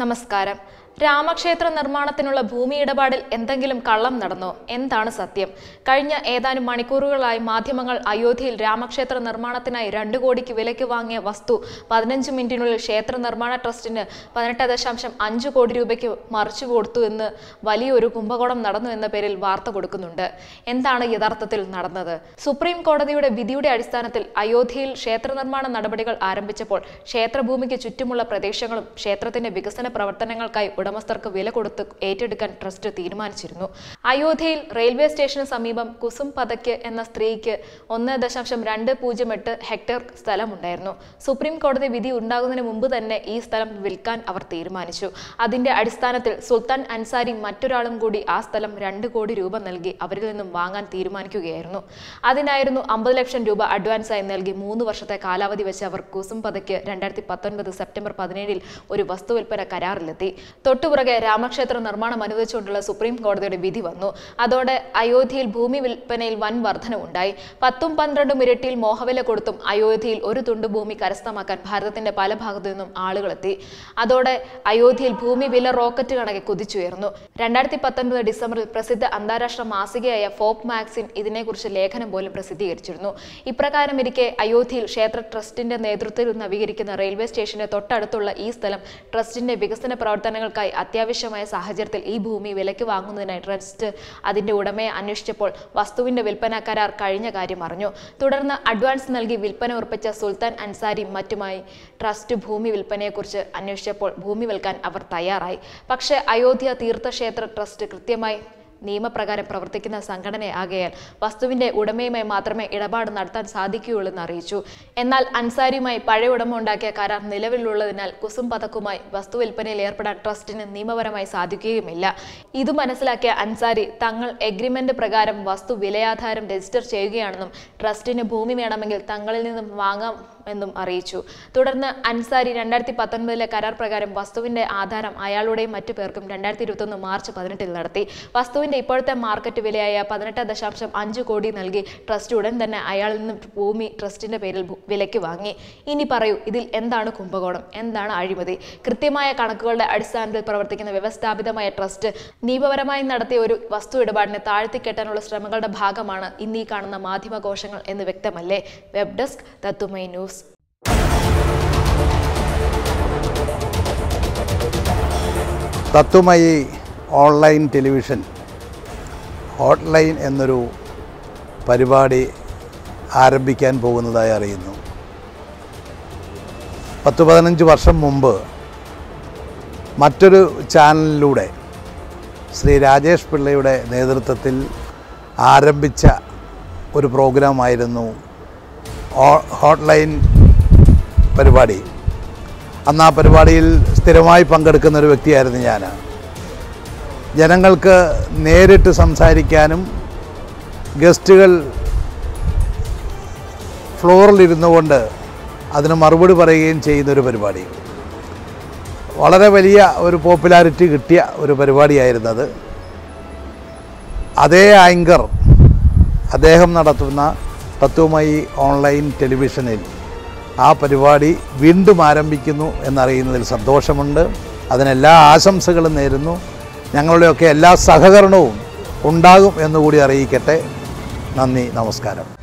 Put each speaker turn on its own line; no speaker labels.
നമസ്കാരം രാമക്ഷേത്ര നിർമ്മാണത്തിനുള്ള ഭൂമി ഇടപാടിൽ എന്തെങ്കിലും കള്ളം നടന്നോ എന്താണ് സത്യം കഴിഞ്ഞ ഏതാനും മണിക്കൂറുകളായി മാധ്യമങ്ങൾ അയോധ്യയിൽ രാമക്ഷേത്ര നിർമ്മാണത്തിനായി രണ്ടു കോടിക്ക് വിലയ്ക്ക് വാങ്ങിയ വസ്തു പതിനഞ്ച് മിനിറ്റിനുള്ളിൽ ക്ഷേത്ര നിർമ്മാണ ട്രസ്റ്റിന് പതിനെട്ട് ദശാംശം അഞ്ച് കോടി രൂപയ്ക്ക് മറിച്ചു കൊടുത്തു എന്ന് വലിയൊരു കുംഭകോണം നടന്നു എന്ന പേരിൽ വാർത്ത കൊടുക്കുന്നുണ്ട് എന്താണ് യഥാർത്ഥത്തിൽ നടന്നത് സുപ്രീം കോടതിയുടെ വിധിയുടെ അടിസ്ഥാനത്തിൽ അയോധ്യയിൽ ക്ഷേത്ര നിർമ്മാണ നടപടികൾ ആരംഭിച്ചപ്പോൾ ക്ഷേത്രഭൂമിക്ക് ചുറ്റുമുള്ള പ്രദേശങ്ങളും ക്ഷേത്രത്തിന്റെ വികസന പ്രവർത്തനങ്ങൾക്കായി ഉടമസ്ഥർക്ക് വില കൊടുത്ത് ഏറ്റെടുക്കാൻ ട്രസ്റ്റ് തീരുമാനിച്ചിരുന്നു അയോധ്യയിൽ റെയിൽവേ സ്റ്റേഷന് സമീപം കുസും പതയ്ക്ക് എന്ന സ്ത്രീക്ക് ഒന്ന് ദശാംശം രണ്ട് പൂജ്യം എട്ട് ഹെക്ടർ സ്ഥലമുണ്ടായിരുന്നു സുപ്രീം കോടതി വിധി ഉണ്ടാകുന്നതിന് മുമ്പ് തന്നെ ഈ സ്ഥലം വിൽക്കാൻ അവർ തീരുമാനിച്ചു അതിന്റെ അടിസ്ഥാനത്തിൽ സുൽത്താൻ അൻസാരി മറ്റൊരാളും കൂടി ആ സ്ഥലം രണ്ട് കോടി രൂപ നൽകി അവരിൽ നിന്നും വാങ്ങാൻ തീരുമാനിക്കുകയായിരുന്നു അതിനായിരുന്നു അമ്പത് ലക്ഷം രൂപ അഡ്വാൻസായി നൽകി മൂന്ന് വർഷത്തെ കാലാവധി വെച്ച് അവർ കുസും പതയ്ക്ക് രണ്ടായിരത്തി പത്തൊൻപത് സെപ്റ്റംബർ പതിനേഴിൽ ഒരു വസ്തു വിൽപ്പന കരാറിലെത്തി തൊട്ടുപുറകെ രാമക്ഷേത്ര നിർമ്മാണം അനുവദിച്ചുകൊണ്ടുള്ള സുപ്രീം കോടതിയുടെ വിധി വന്നു അതോടെ അയോധ്യയിൽ ഭൂമി വിൽപ്പനയിൽ വൻ വർധനവുണ്ടായി പത്തും പന്ത്രണ്ടും ഇരട്ടിയിൽ മോഹവില കൊടുത്തും അയോധ്യയിൽ ഒരു തുണ്ട് ഭൂമി കരസ്ഥമാക്കാൻ ഭാരതത്തിന്റെ പല ഭാഗത്തു നിന്നും ആളുകളെത്തി അതോടെ അയോധ്യയിൽ ഭൂമി വില റോക്കറ്റ് കണക്കെ കുതിച്ചുയർന്നു രണ്ടായിരത്തി പത്തൊൻപത് ഡിസംബറിൽ പ്രസിദ്ധ അന്താരാഷ്ട്ര മാസികയായ ഫോപ്പ് മാഗസിൻ ഇതിനെക്കുറിച്ച് ലേഖനം പോലും പ്രസിദ്ധീകരിച്ചിരുന്നു ഇപ്രകാരം ഇരിക്കെ അയോധ്യയിൽ ക്ഷേത്ര ട്രസ്റ്റിന്റെ നേതൃത്വത്തിൽ നവീകരിക്കുന്ന റെയിൽവേ സ്റ്റേഷന് തൊട്ടടുത്തുള്ള ഈ സ്ഥലം ട്രസ്റ്റിന്റെ വികസന പ്രവർത്തനങ്ങൾക്കായി അത്യാവശ്യമായ സാഹചര്യത്തിൽ ഈ ഭൂമി വിലയ്ക്ക് വാങ്ങുന്നതിനായി ട്രസ്റ്റ് അതിന്റെ ഉടമയെ അന്വേഷിച്ചപ്പോൾ വസ്തുവിന്റെ വിൽപ്പന കരാർ കഴിഞ്ഞ കാര്യം അറിഞ്ഞു തുടർന്ന് അഡ്വാൻസ് നൽകി വിൽപ്പന ഉറപ്പിച്ച സുൽത്താൻ അൻസാരി മറ്റുമായി ട്രസ്റ്റ് ഭൂമി വിൽപ്പനയെക്കുറിച്ച് അന്വേഷിച്ചപ്പോൾ ഭൂമി വിൽക്കാൻ അവർ തയ്യാറായി പക്ഷേ അയോധ്യ തീർത്ഥക്ഷേത്ര ട്രസ്റ്റ് കൃത്യമായി നിയമപ്രകാരം പ്രവർത്തിക്കുന്ന സംഘടനയാകയാൽ വസ്തുവിന്റെ ഉടമയുമായി മാത്രമേ ഇടപാട് നടത്താൻ സാധിക്കുകയുള്ളൂ എന്ന് അറിയിച്ചു എന്നാൽ അൻസാരിയുമായി പഴയ ഉടമ ഉണ്ടാക്കിയ കരാർ നിലവിലുള്ളതിനാൽ കുസും പതക്കുമായി വസ്തു വിൽപ്പനയിൽ ഏർപ്പെടാൻ ട്രസ്റ്റിന് നിയമപരമായി സാധിക്കുകയുമില്ല ഇത് മനസ്സിലാക്കിയ അൻസാരി തങ്ങൾ എഗ്രിമെന്റ് പ്രകാരം വസ്തു വിലയാധാരം രജിസ്റ്റർ ചെയ്യുകയാണെന്നും ട്രസ്റ്റിന് ഭൂമി വേണമെങ്കിൽ തങ്ങളിൽ നിന്നും വാങ്ങാം എന്നും അറിയിച്ചു തുടർന്ന് അൻസാരി രണ്ടായിരത്തി പത്തൊൻപതിലെ കരാർ പ്രകാരം വസ്തുവിന്റെ ആധാരം അയാളുടെയും മറ്റു പേർക്കും രണ്ടായിരത്തി ഇരുപത്തൊന്ന് മാർച്ച് പതിനെട്ടിൽ നടത്തി വസ്തുവിന്റെ ഇപ്പോഴത്തെ മാർക്കറ്റ് വിലയായ പതിനെട്ട് ദശാംശം അഞ്ച് കോടി നൽകി ട്രസ്റ്റ് ഉടൻ തന്നെ അയാളിൽ നിന്ന് ഭൂമി ട്രസ്റ്റിന്റെ പേരിൽ ഭൂ- വിലയ്ക്ക് വാങ്ങി ഇനി പറയൂ ഇതിൽ എന്താണ് കുംഭകോണം എന്താണ് അഴിമതി കൃത്യമായ കണക്കുകളുടെ അടിസ്ഥാനത്തിൽ പ്രവർത്തിക്കുന്ന വ്യവസ്ഥാപിതമായ ട്രസ്റ്റ് നിയമപരമായി നടത്തിയ ഒരു വസ്തു ഇടപാടിനെ താഴ്ത്തിക്കെട്ടാനുള്ള ശ്രമങ്ങളുടെ ഭാഗമാണ് ഇന്ന് ഈ കാണുന്ന മാധ്യമകോശങ്ങൾ എന്ന് വ്യക്തമല്ലേ വെബ് ഡെസ്ക് തത്തുമൈ news
Tattvamayi online television hotline എന്നൊരു പരിപാടി ആരംഭിക്കാൻ പോകുന്നതായി അറിയുന്നു പത്ത് പതിനഞ്ച് വർഷം മുമ്പ് മറ്റൊരു ചാനലിലൂടെ ശ്രീ രാജേഷ് പിള്ളയുടെ നേതൃത്വത്തിൽ ആരംഭിച്ച ഒരു പ്രോഗ്രാമായിരുന്നു ഹോ- ഹോട്ട്ലൈൻ പരിപാടി അന്ന് ആ പരിപാടിയിൽ സ്ഥിരമായി പങ്കെടുക്കുന്ന ഒരു വ്യക്തിയായിരുന്നു ഞാൻ ജനങ്ങൾക്ക് നേരിട്ട് സംസാരിക്കാനും ഗസ്റ്റുകൾ ഫ്ലോറിലിരുന്നു കൊണ്ട് അതിന് മറുപടി പറയുകയും ചെയ്യുന്നൊരു പരിപാടി വളരെ വലിയ ഒരു പോപ്പുലാരിറ്റി കിട്ടിയ ഒരു പരിപാടിയായിരുന്നത് അതേ ആങ്കർ അദ്ദേഹം നടത്തുന്ന തത്വമയി ഓൺലൈൻ ടെലിവിഷനിൽ ആ പരിപാടി വീണ്ടും ആരംഭിക്കുന്നു എന്നറിയുന്നതിൽ സന്തോഷമുണ്ട് അതിനെല്ലാ ആശംസകളും നേരുന്നു ഞങ്ങളുടെയൊക്കെ എല്ലാ സഹകരണവും ഉണ്ടാകും എന്നുകൂടി അറിയിക്കട്ടെ നന്ദി നമസ്കാരം